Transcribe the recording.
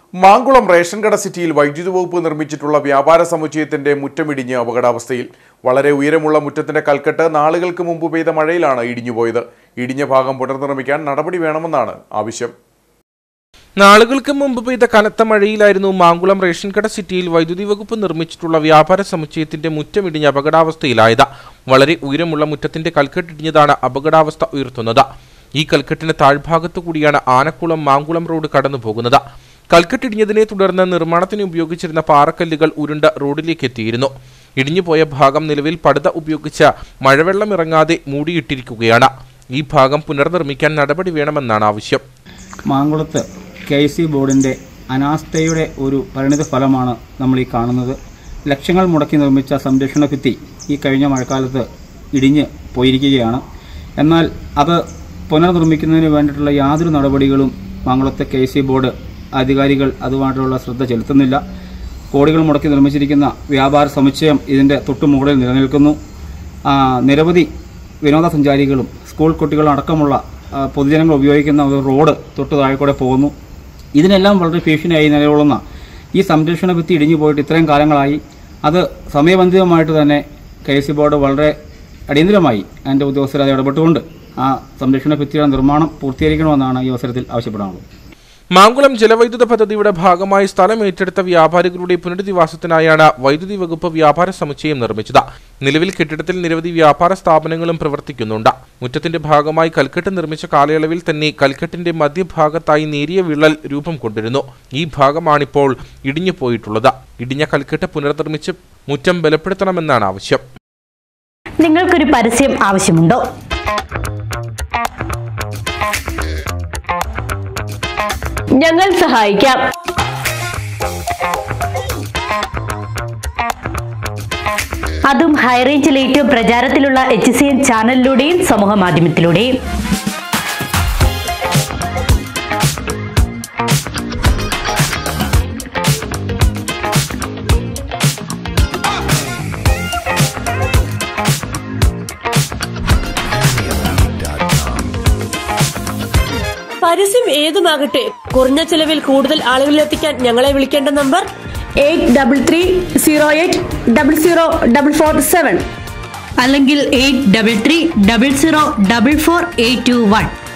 Mankulam ration കട സിറ്റിയിൽ വൈദ്യുതി വകുപ്പ് നിർമ്മിച്ചിട്ടുള്ള വ്യാപാര സമുച്ചയത്തിന്റെ മുറ്റമിടിഞ്ഞ് അപകടാവസ്ഥയിൽ വളരെ ഉയരമുള്ള മുറ്റത്തിന്റെ കൽക്കെട്ട് നാളുകൾക്ക് മുമ്പ് പെയ്ത മഴയിലാണ് ഇടിഞ്ഞുപോയത് ഇടിഞ്ഞ ഭാഗം പുനർനിർമ്മിക്കാൻ നടപടി വേണമെന്നാണ് ആവശ്യം നാളുകൾക്ക് മുമ്പ് പെയ്ത കനത്ത മഴയിലായിരുന്നു മാങ്കുളം റേഷൻ കട സിറ്റിയിൽ വൈദ്യുതി വകുപ്പ് നിർമ്മിച്ചിട്ടുള്ള വ്യാപാര സമുച്ചയത്തിന്റെ മുറ്റമിടിഞ്ഞ അപകടാവസ്ഥയിലായത് വളരെ ഉയരമുള്ള മുറ്റത്തിന്റെ കൽക്കെട്ടിടിഞ്ഞതാണ് അപകടാവസ്ഥ ഉയർത്തുന്നത് ഈ കൽക്കെട്ടിന് താഴ്ഭാഗത്തു കൂടിയാണ് ആനക്കുളം മാങ്കുളം റോഡ് കടന്നു പോകുന്നത് കൽക്കെട്ടിടിഞ്ഞതിനെ തുടർന്ന് നിർമ്മാണത്തിന് ഉപയോഗിച്ചിരുന്ന പാറക്കല്ലുകൾ ഉരുണ്ട റോഡിലേക്ക് എത്തിയിരുന്നു ഇടിഞ്ഞുപോയ ഭാഗം നിലവിൽ പടുത ഉപയോഗിച്ച് മഴവെള്ളം ഇറങ്ങാതെ മൂടിയിട്ടിരിക്കുകയാണ് ഈ ഭാഗം പുനർനിർമ്മിക്കാൻ നടപടി വേണമെന്നാണ് ആവശ്യം മാങ്കുളത്ത് കെ സി ബോർഡിൻ്റെ അനാസ്ഥയുടെ ഒരു പരിണിത ഫലമാണ് നമ്മൾ ഈ കാണുന്നത് ലക്ഷങ്ങൾ മുടക്കി നിർമ്മിച്ച സംരക്ഷണ ഭിത്തി ഈ കഴിഞ്ഞ മഴക്കാലത്ത് ഇടിഞ്ഞ് പോയിരിക്കുകയാണ് എന്നാൽ അത് പുനർനിർമ്മിക്കുന്നതിന് വേണ്ടിയിട്ടുള്ള യാതൊരു നടപടികളും മാങ്കുളത്തെ കെ സി ബോർഡ് അധികാരികൾ അതുമായിട്ടുള്ള ശ്രദ്ധ ചെലുത്തുന്നില്ല കോടികൾ മുടക്കി നിർമ്മിച്ചിരിക്കുന്ന വ്യാപാര സമുച്ചയം ഇതിൻ്റെ തൊട്ടുമുകളിൽ നിലനിൽക്കുന്നു ആ, നിരവധി വിനോദസഞ്ചാരികളും സ്കൂൾ കുട്ടികളും അടക്കമുള്ള ആ, പൊതുജനങ്ങൾ ഉപയോഗിക്കുന്ന ഒരു റോഡ് തൊട്ട് താഴെക്കൂടെ പോകുന്നു ഇതിനെല്ലാം വളരെ ഭീഷണിയായി നിലകൊള്ളുന്ന ഈ സംരക്ഷണ ഭിത്തി ഇടിഞ്ഞു പോയിട്ട് ഇത്രയും കാലങ്ങളായി അത് സമയബന്ധിതമായിട്ട് തന്നെ കെ സി ബോർഡ് വളരെ അടിയന്തരമായി അതിൻ്റെ ഉദ്യോഗസ്ഥർ അത് ഇടപെട്ടുകൊണ്ട് ആ സംരക്ഷണ ഭിത്തിയുടെ നിർമ്മാണം പൂർത്തീകരിക്കണമെന്നാണ് ഈ അവസരത്തിൽ ആവശ്യപ്പെടാനുള്ളത് മാങ്കുളം ജലവൈദ്യുത പദ്ധതിയുടെ ഭാഗമായി സ്ഥലം ഏറ്റെടുത്ത വ്യാപാരികളുടെ പുനരധിവാസത്തിനായാണ് വൈദ്യുതി വകുപ്പ് വ്യാപാര സമുച്ചയം നിർമ്മിച്ചത് നിലവിൽ കെട്ടിടത്തിൽ നിരവധി വ്യാപാര സ്ഥാപനങ്ങളും പ്രവർത്തിക്കുന്നുണ്ട് മുറ്റത്തിന്റെ ഭാഗമായി കൽക്കെട്ട് നിർമ്മിച്ച കാലയളവിൽ തന്നെ കൽക്കെട്ടിന്റെ മധ്യഭാഗത്തായി നേരിയ വിള്ളൽ രൂപം കൊണ്ടിരുന്നു ഈ ഭാഗമാണിപ്പോൾ ഇടിഞ്ഞു പോയിട്ടുള്ളത് ഇടിഞ്ഞ കൽക്കെട്ട് പുനർനിർമ്മിച്ച് മുറ്റം ബലപ്പെടുത്തണമെന്നാണ് ആവശ്യം നിങ്ങൾക്കൊരു പരസ്യം ആവശ്യമുണ്ടോ ഞങ്ങൾ സഹായിക്കാം അതും ഹൈറേഞ്ചിൽ ഏറ്റവും പ്രചാരത്തിലുള്ള എച്ച് സി എൻ ചാനലിലൂടെയും സമൂഹ മാധ്യമത്തിലൂടെയും പരസ്യം ഏതുമാകട്ടെ കുറഞ്ഞ ചെലവിൽ കൂടുതൽ ആളുകളിലെത്തിക്കാൻ ഞങ്ങളെ വിളിക്കേണ്ട number eight double three zero eight double zero double four seven അല്ലെങ്കിൽ eight double three double zero double four eight two one